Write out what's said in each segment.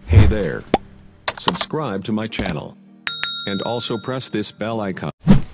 Hey there. Subscribe to my channel. And also press this bell icon.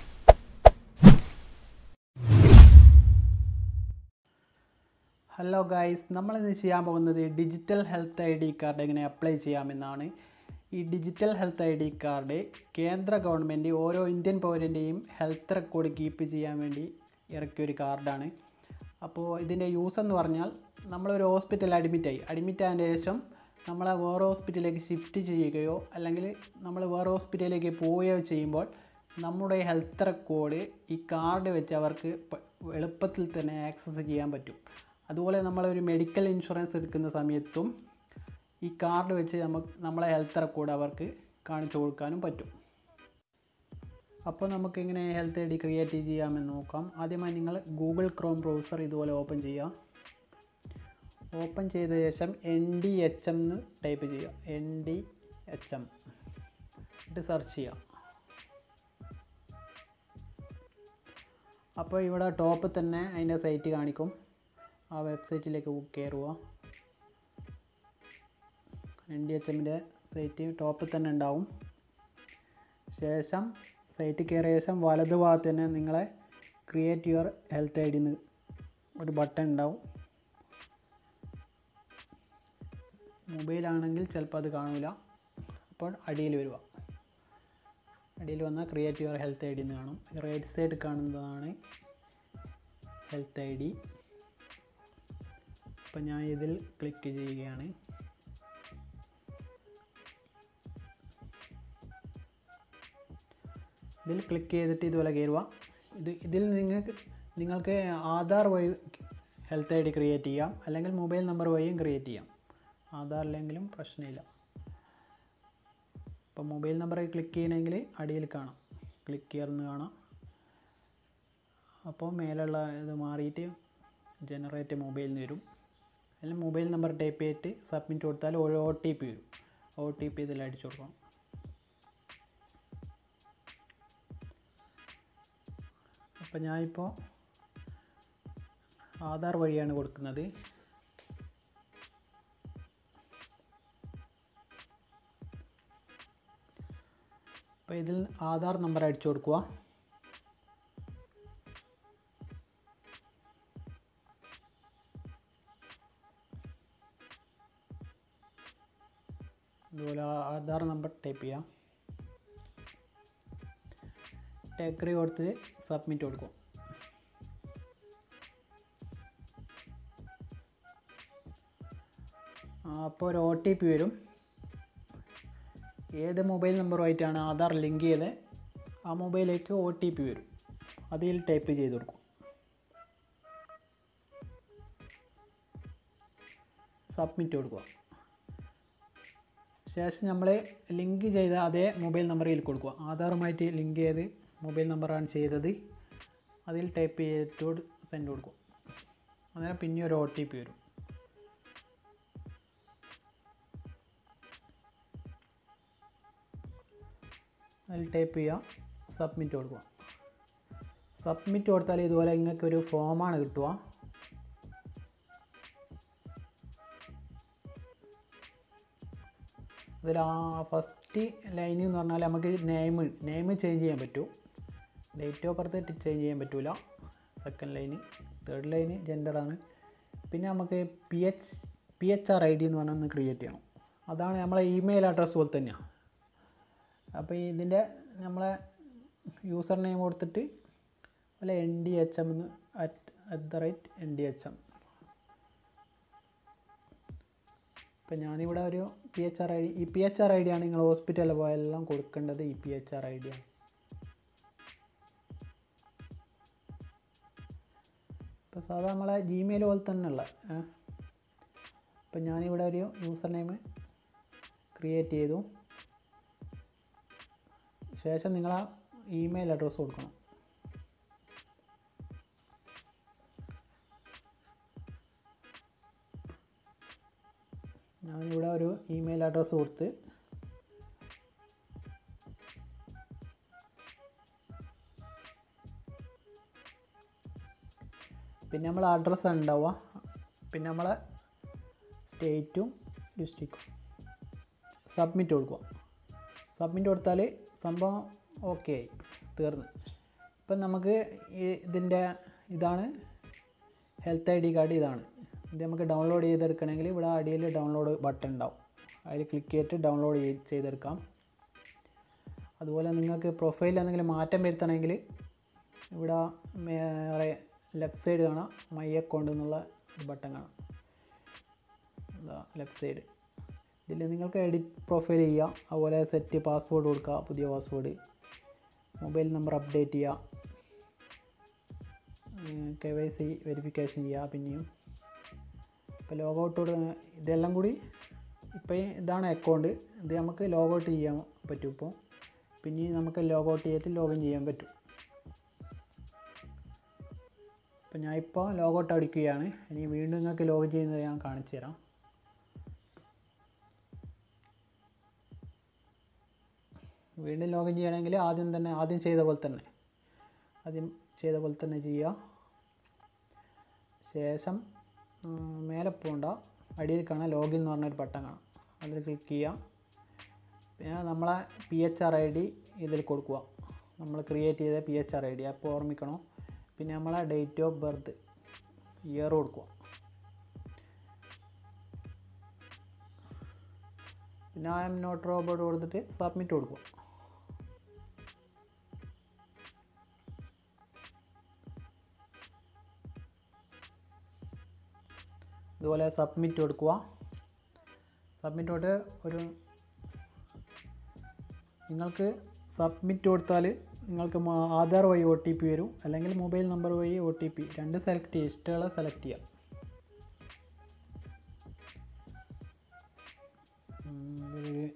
Hello guys നമ്മളിന്ന് ചെയ്യാൻ പോകുന്നത് digital health I D card എങ്ങനെ apply ചെയ്യാമെന്നാണ് ഈ digital health I D card കേന്ദ്ര government ഓരോ Indian പൗരൻ്റെയും ഹെൽത്ത് റെക്കോർഡ് കീപ്പ് ചെയ്യാൻ വേണ്ടി ഇറക്കിയ ഒരു കാർഡാണ് അപ്പോൾ ഇതിൻ്റെ യൂസ് എന്ന് പറഞ്ഞാൽ നമ്മളൊരു ഹോസ്പിറ്റലിൽ അഡ്മിറ്റായി അഡ്മിറ്റ് ആയതിന് ശേഷം നമ്മളെ വേറെ ഹോസ്പിറ്റലിലേക്ക് ഷിഫ്റ്റ് ചെയ്യുകയോ അല്ലെങ്കിൽ നമ്മൾ വേറെ ഹോസ്പിറ്റലിലേക്ക് പോവുകയോ ചെയ്യുമ്പോൾ നമ്മുടെ ഹെൽത്ത് റെക്കോർഡ് ഈ കാർഡ് വെച്ച് അവർക്ക് പ- എളുപ്പത്തിൽ തന്നെ ആക്സസ് ചെയ്യാൻ പറ്റും അതുപോലെ നമ്മളൊരു മെഡിക്കൽ ഇൻഷുറൻസ് എടുക്കുന്ന സമയത്തും ഈ കാർഡ് വെച്ച് നമുക്ക് നമ്മളെ ഹെൽത്ത് റെക്കോർഡ് അവർക്ക് കാണിച്ചു കൊടുക്കാനും പറ്റും അപ്പോൾ നമുക്ക് എങ്ങനെ ഹെൽത്ത് ഐ ഡി ക്രിയേറ്റ് ചെയ്യാമെന്ന് നോക്കാം ആദ്യമായി നിങ്ങൾ ഗൂഗിൾ ക്രോം ബ്രൗസർ ഇതുപോലെ ഓപ്പൺ ചെയ്യുക ഓപ്പൺ ചെയ്ത ശേഷം എൻ ഡി എച്ച് എം എന്ന് ടൈപ്പ് ചെയ്യുക എൻ ഡി എച്ച് എം എന്നിട്ട് സെർച്ച് ചെയ്യുക അപ്പോൾ ഇവിടെ ടോപ്പ് തന്നെ അതിൻ്റെ സൈറ്റ് കാണിക്കും ആ വെബ്സൈറ്റിലേക്ക് കയറുക എൻ ഡി എച്ച് എമ്മിൻ്റെ സൈറ്റ് ടോപ്പിൽ തന്നെ ഉണ്ടാവും ശേഷം സൈറ്റ് കയറിയ ശേഷം വലത് ഭാഗത്ത് തന്നെ നിങ്ങളെ ക്രിയേറ്റ് യുവർ ഹെൽത്ത് ഐ ഡിന്ന് ഒരു ബട്ടൺ ഉണ്ടാവും മൊബൈലാണെങ്കിൽ ചിലപ്പോൾ അത് കാണില്ല അപ്പോൾ അടിയിൽ വരിക അടിയിൽ വന്നാൽ create your health I D എന്ന് കാണും റൈറ്റ് സൈഡ് കാണുന്നതാണ് ഹെൽത്ത് ഐ ഡി അപ്പം ഞാൻ ഇതിൽ ക്ലിക്ക് ചെയ്യുകയാണ് ഇതിൽ ക്ലിക്ക് ചെയ്തിട്ട് ഇതുപോലെ കയറുക ഇത് ഇതിൽ നിങ്ങൾക്ക് നിങ്ങൾക്ക് ആധാർ വഴി ഹെൽത്ത് ഐ ഡി ക്രിയേറ്റ് ചെയ്യാം അല്ലെങ്കിൽ മൊബൈൽ നമ്പർ വഴിയും ക്രിയേറ്റ് ചെയ്യാം ആധാറിലെങ്കിലും പ്രശ്നമില്ല ഇപ്പോൾ മൊബൈൽ നമ്പർ ക്ലിക്ക് ചെയ്യണമെങ്കിൽ അടിയിൽ കാണാം ക്ലിക്ക് ചെയ്യുന്ന കാണാം അപ്പോൾ മേലുള്ള ഇത് മാറിയിട്ട് ജനറേറ്റ് മൊബൈലിൽ നിന്ന് വരും അല്ലെങ്കിൽ മൊബൈൽ നമ്പർ ടൈപ്പ് ചെയ്തിട്ട് സബ്മിറ്റ് കൊടുത്താൽ ഒരു ഒ ടി പി വരും ഒ ടി പി ഇതിൽ അടിച്ചു കൊടുക്കണം അപ്പോൾ ഞാനിപ്പോൾ ആധാർ വഴിയാണ് കൊടുക്കുന്നത് അപ്പോൾ ഇതിൽ ആധാർ നമ്പർ അടിച്ചു കൊടുക്കുക അതുപോലെ ആ- ആധാർ നമ്പർ ടൈപ്പ് ചെയ്യാം ടേക്കറി കൊടുത്ത് സബ്മിറ്റ് കൊടുക്കും ആ, അപ്പോൾ ഒരു ഒ ടി പി വരും ഏത് മൊബൈൽ നമ്പറുമായിട്ടാണ് ആധാർ ലിങ്ക് ചെയ്ത് ആ മൊബൈലിലേക്ക് ഒ ടി പി വരും അതിൽ ടൈപ്പ് ചെയ്ത് കൊടുക്കും സബ്മിറ്റ് കൊടുക്കുക ശേഷം നമ്മൾ ലിങ്ക് ചെയ്ത അതേ മൊബൈൽ നമ്പറിൽ കൊടുക്കുക ആധാറുമായിട്ട് ലിങ്ക് ചെയ്ത് മൊബൈൽ നമ്പറാണ് ചെയ്തത് അതിൽ ടൈപ്പ് ചെയ്തിട്ട് സെൻഡ് കൊടുക്കും അന്നേരം പിന്നെ ഒരു ഒ ടി പി വരും അതിൽ ടൈപ്പ് ചെയ്യുക സബ്മിറ്റ് കൊടുക്കുക സബ്മിറ്റ് കൊടുത്താൽ ഇതുപോലെ നിങ്ങൾക്ക് ഒരു ഫോമാണ് കിട്ടുക അതിൽ ആ ഫസ്റ്റ് ലൈൻ എന്ന് പറഞ്ഞാൽ നമുക്ക് നെയിം നെയിം ചേഞ്ച് ചെയ്യാൻ പറ്റും ഡേറ്റ് ഓഫ് ബർത്ത് ചേഞ്ച് ചെയ്യാൻ പറ്റില്ല സെക്കൻഡ് ലൈന് തേർഡ് ലൈന് ജെൻഡറാണ് പിന്നെ നമുക്ക് P H P H R I D എന്ന് പറഞ്ഞാൽ ഒന്ന് ക്രിയേറ്റ് ചെയ്യണം അതാണ് നമ്മളെ ഇമെയിൽ അഡ്രസ്സ് പോലെ തന്നെയാണ് അപ്പോൾ ഇതിൻ്റെ നമ്മളെ യൂസർ നെയിം കൊടുത്തിട്ട് അല്ല എൻ ഡി എച്ച് എം എന്ന് at at the rate N D H M ഇപ്പം ഞാനിവിടെ ഒരു P H R I D ഈ P H R I D ആണ് നിങ്ങൾ ഹോസ്പിറ്റലിൽ പോയെല്ലാം കൊടുക്കേണ്ടത് ഈ P H R I D ആണ് ഇപ്പോൾ സാധാ നമ്മളെ ജിമെയിൽ പോലെ തന്നെയുള്ള ഇപ്പം ഞാനിവിടെ ഒരു യൂസർ നെയിം ക്രിയേറ്റ് ചെയ്തു ശേഷം നിങ്ങൾ ആ ഇമെയിൽ അഡ്രസ്സ് കൊടുക്കണം ഞാനിവിടെ ഒരു ഇമെയിൽ അഡ്രസ്സ് കൊടുത്ത് പിന്നെ നമ്മൾ അഡ്രസ്സ് ഉണ്ടാവുക പിന്നെ നമ്മളെ സ്റ്റേറ്റും ഡിസ്ട്രിക്റ്റും സബ്മിറ്റ് കൊടുക്കുക സബ്മിറ്റ് കൊടുത്താൽ സംഭവം ഓക്കെ ആയി തീർന്ന് ഇപ്പം നമുക്ക് ഈ ഇതിൻ്റെ ഇതാണ് ഹെൽത്ത് ഐ ഡി കാർഡ് ഇതാണ് ഇത് നമുക്ക് ഡൗൺലോഡ് ചെയ്തെടുക്കണമെങ്കിൽ ഇവിടെ അടിയിൽ ഡൗൺലോഡ് ബട്ടൺ ഉണ്ടാവും അതിൽ ക്ലിക്ക് ചെയ്തിട്ട് ഡൗൺലോഡ് ചെയ്തെടുക്കാം അതുപോലെ നിങ്ങൾക്ക് പ്രൊഫൈലിൽ എന്തെങ്കിലും മാറ്റം വരുത്തണമെങ്കിൽ ഇവിടെ വേറെ ലെഫ്റ്റ് സൈഡ് കാണാം മൈ അക്കൗണ്ട് എന്നുള്ള ഒരു ബട്ടൺ കാണാം ലെഫ്റ്റ് സൈഡ് ഇതിൽ നിങ്ങൾക്ക് എഡിറ്റ് പ്രൊഫൈൽ ചെയ്യാം അതുപോലെ സെറ്റ് പാസ്വേഡ് കൊടുക്കുക പുതിയ പാസ്വേഡ് മൊബൈൽ നമ്പർ അപ്ഡേറ്റ് ചെയ്യുക കെ വൈ സി വെരിഫിക്കേഷൻ ചെയ്യുക പിന്നെയും ഇപ്പോൾ ലോഗൗട്ട് ഇതെല്ലാം കൂടി ഇപ്പോൾ ഇതാണ് അക്കൗണ്ട് ഇത് നമുക്ക് ലോഗൗട്ട് ചെയ്യാൻ പറ്റും ഇപ്പോൾ പിന്നെ നമുക്ക് ലോഗൗട്ട് ചെയ്തിട്ട് ലോഗിൻ ചെയ്യാൻ പറ്റും അപ്പോൾ ഞാൻ ഇപ്പോൾ ലോഗൗട്ട് അടിക്കുകയാണ് ഇനി വീണ്ടും നിങ്ങൾക്ക് ലോഗിൻ ചെയ്യുന്നത് ഞാൻ കാണിച്ചു തരാം വീണ്ടും ലോഗിൻ ചെയ്യണമെങ്കിൽ ആദ്യം തന്നെ ആദ്യം ചെയ്ത പോലെ തന്നെ ആദ്യം ചെയ്ത പോലെ തന്നെ ചെയ്യുക ശേഷം മേലെ പോകണ്ട അടിയിൽ കാണാം ലോഗിൻ എന്ന് പറഞ്ഞൊരു ബട്ടൺ കാണാം അതിൽ ക്ലിക്ക് ചെയ്യുക പിന്നെ നമ്മളെ P H R I D ഇതിൽ കൊടുക്കുക നമ്മൾ ക്രിയേറ്റ് ചെയ്ത P H R I D അപ്പോൾ ഓർമ്മിക്കണം പിന്നെ നമ്മളെ ഡേറ്റ് ഓഫ് ബർത്ത് ഇയർ കൊടുക്കുക പിന്നെ ഐ എം നോട്ട് റോബോട്ട് കൊടുത്തിട്ട് സബ്മിറ്റ് കൊടുക്കുക ഇതുപോലെ സബ്മിറ്റ് കൊടുക്കുക സബ്മിറ്റ് കൊടുത്ത് ഒരു നിങ്ങൾക്ക് സബ്മിറ്റ് കൊടുത്താൽ നിങ്ങൾക്ക് മ- ആധാർ വഴി ഒ ടി പി വരും അല്ലെങ്കിൽ മൊബൈൽ നമ്പർ വഴി ഒ ടി പി രണ്ട് സെലക്ട് ചെയ്യുക ഇഷ്ടമുള്ള സെലക്ട് ചെയ്യാം ഉം, ഇതിലൊരു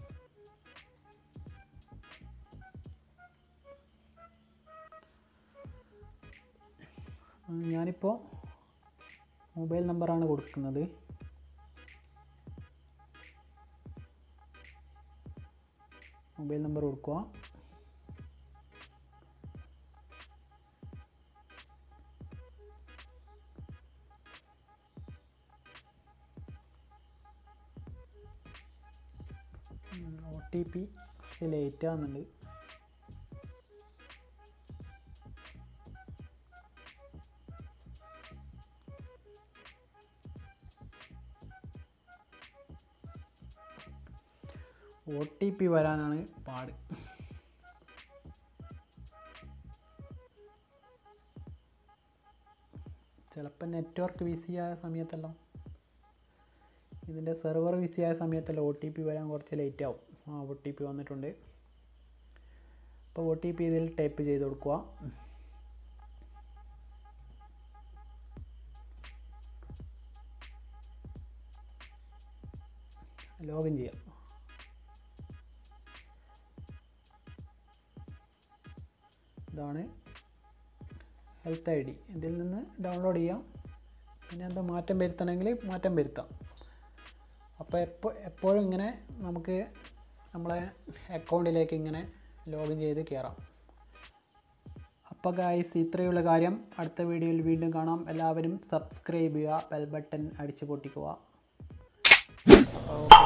ഉം, ഞാനിപ്പോൾ മൊബൈൽ നമ്പറാണ് കൊടുക്കുന്നത് മൊബൈൽ നമ്പർ കൊടുക്കുക ഒ ടി പി ലേറ്റ് ആകുന്നുണ്ട് ഒ ടി പി വരാനാണ് പാട് ചിലപ്പോൾ നെറ്റ്വർക്ക് ബിസിയായ സമയത്തെല്ലാം ഇതിൻ്റെ സെർവർ ബിസിയായ സമയത്തെല്ലാം ഒ ടി പി വരാൻ കുറച്ച് ലേറ്റ് ആവും ആ ഒ ടി പി വന്നിട്ടുണ്ട് അപ്പോൾ ഒ ടി പി ഇതിൽ ടൈപ്പ് ചെയ്ത് കൊടുക്കുക ലോഗിൻ ചെയ്യാം ഇതാണ് ഹെൽത്ത് ഐ ഡി ഇതിൽ നിന്ന് ഡൗൺലോഡ് ചെയ്യാം പിന്നെ എന്താ മാറ്റം വരുത്തണമെങ്കിൽ മാറ്റം വരുത്താം അപ്പോൾ എപ്പോൾ എപ്പോഴും ഇങ്ങനെ നമുക്ക് നമ്മളെ അക്കൗണ്ടിലേക്ക് ഇങ്ങനെ ലോഗിൻ ചെയ്ത് കയറാം അപ്പോൾ ഗായ്സ് ഇത്രയുള്ള കാര്യം അടുത്ത വീഡിയോയിൽ വീണ്ടും കാണാം എല്ലാവരും സബ്സ്ക്രൈബ് ചെയ്യുക ബെൽ ബട്ടൺ അടിച്ച് പൊട്ടിക്കുക ഓക്കെ